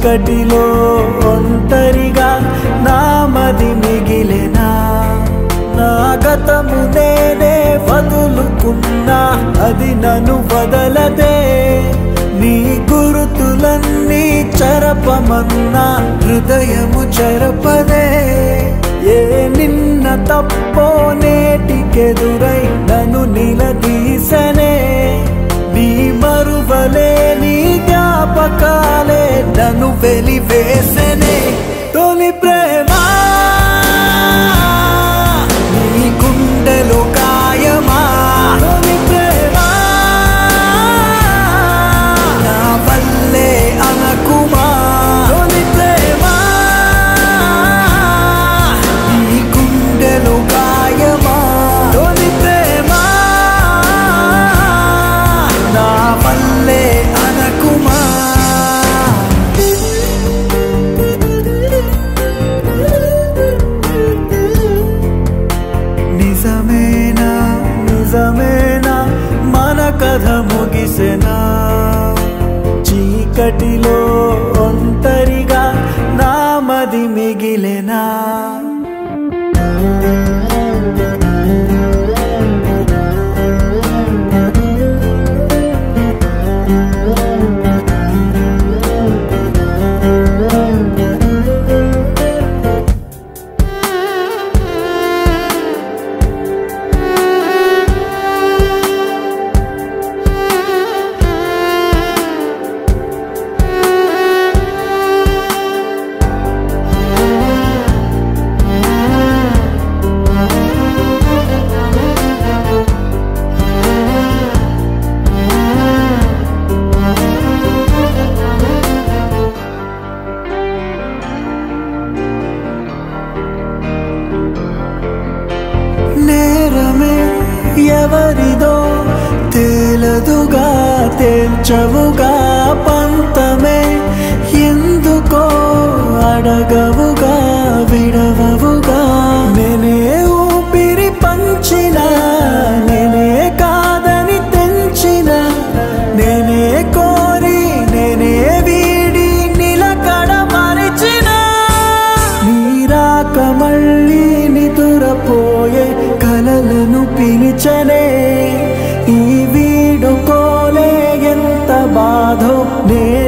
చీకటిలో ఒంటరిగా నామది మిగిలెనా నా గతము నేనే వదులుకున్నా అది నన్ను వదలదే నీ గురుతులన్నీ చెరపమన్నా హృదయము చెరపదే ఏ నిన్న తప్పో నేటికెదురై నన్ను నిలదీసనే నీ మరువలే నీ జ్ఞాపకాలే నన్ను వెలివేసనే తొలి ప్రేమ నీ గుండెలో కాయమా తొలి ప్రేమ నా వల్లే అనకుమా తొలి ప్రేమ నీ గుండెలో గాయమా తొలి ప్రేమ నా వల్లే అనకుమా నిజమేనా నిజమేనా మన కథ ముగిసెనా చీకటిలో ఒంటరిగా నామది మిగిలెనా నేరమే ఎవరిదో తేలదుగా తేల్చవుగా పంతమే ఎందుకో అడగవుగా విడవవుగా నేనే ఊపిరి పంచిన నేనే కాదని తెంచిన నేనే కోరి నేనే వీడి నిలకడ మరిచిన నీరాక మళ్ళీ నిదురపోయే కలలను పిలిచనే ఈ వీడుకోలే ఎంత బాధో నే